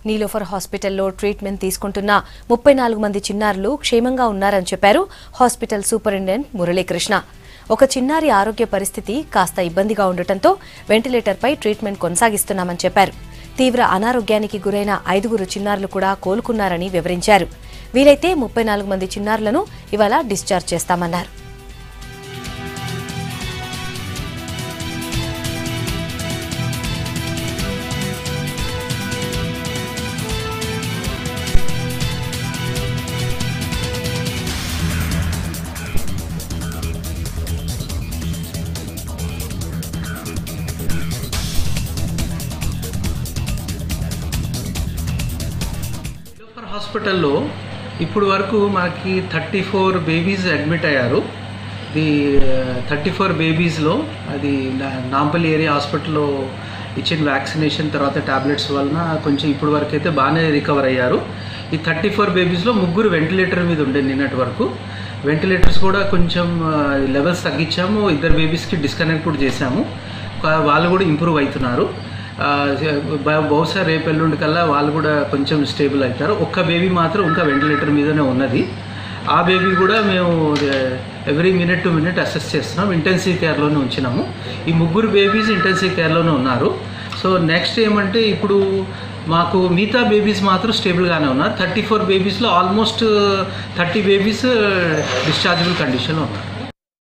నీలోఫర్ హాస్పిటల్లో ట్రీట్మెంట్ తీసుకుంటున్న ముప్పై నాలుగు మంది చిన్నారులు క్షేమంగా ఉన్నారని చెప్పారు హాస్పిటల్ సూపరింటెండెంట్ మురళీకృష్ణ ఒక చిన్నారి ఆరోగ్య పరిస్థితి కాస్త ఇబ్బందిగా ఉండటంతో వెంటిలేటర్పై ట్రీట్మెంట్ కొనసాగిస్తున్నామని చెప్పారు తీవ్ర అనారోగ్యానికి గురైన ఐదుగురు చిన్నారులు కూడా కోలుకున్నారని వివరించారు వీలైతే ముప్పై నాలుగు మంది చిన్నారులను ఇవాళ డిశ్చార్జ్ చేస్తామన్నారు నిలోఫర్ హాస్పిటల్లో ఇప్పుడు వరకు మనకి థర్టీ ఫోర్ బేబీస్ అడ్మిట్ అయ్యారు ది థర్టీ ఫోర్ బేబీస్లో అది నా- నాంపల్లి ఏరియా హాస్పిటల్లో ఇచ్చిన వ్యాక్సినేషన్ తర్వాత టాబ్లెట్స్ వలన కొంచెం ఇప్పుడు వరకు అయితే బాగానే రికవర్ అయ్యారు ఈ థర్టీ ఫోర్ బేబీస్లో ముగ్గురు వెంటిలేటర్ మీద ఉండే నిన్నటి వరకు వెంటిలేటర్స్ కూడా కొంచెం లెవెల్స్ తగ్గించాము ఇద్దరు బేబీస్కి డిస్కనెక్ట్ కూడా చేశాము కా- వాళ్ళు కూడా ఇంప్రూవ్ అవుతున్నారు ఆ, బ- బహుశా రేపు ఎల్లుండి కల్లా వాళ్ళు కూడా కొంచెం స్టేబుల్ అవుతారు ఒక్క బేబీ మాత్రం ఇంకా వెంటిలేటర్ మీదనే ఉన్నది ఆ బేబీ కూడా మేము every minute to minute assess చేస్తున్నాం ఇంటెన్సివ్ కేర్లోనే ఉంచినాము ఈ ముగ్గురు బేబీస్ ఇంటెన్సివ్ కేర్లోనే ఉన్నారు సో నెక్స్ట్ ఏమంటే ఇప్పుడు మాకు మిగతా బేబీస్ మాత్రం స్టేబుల్గానే ఉన్నారు థర్టీ ఫోర్ బేబీస్లో ఆల్మోస్ట్ థర్టీ బేబీస్ డిశ్చార్జబుల్ కండిషన్లో ఉన్నారు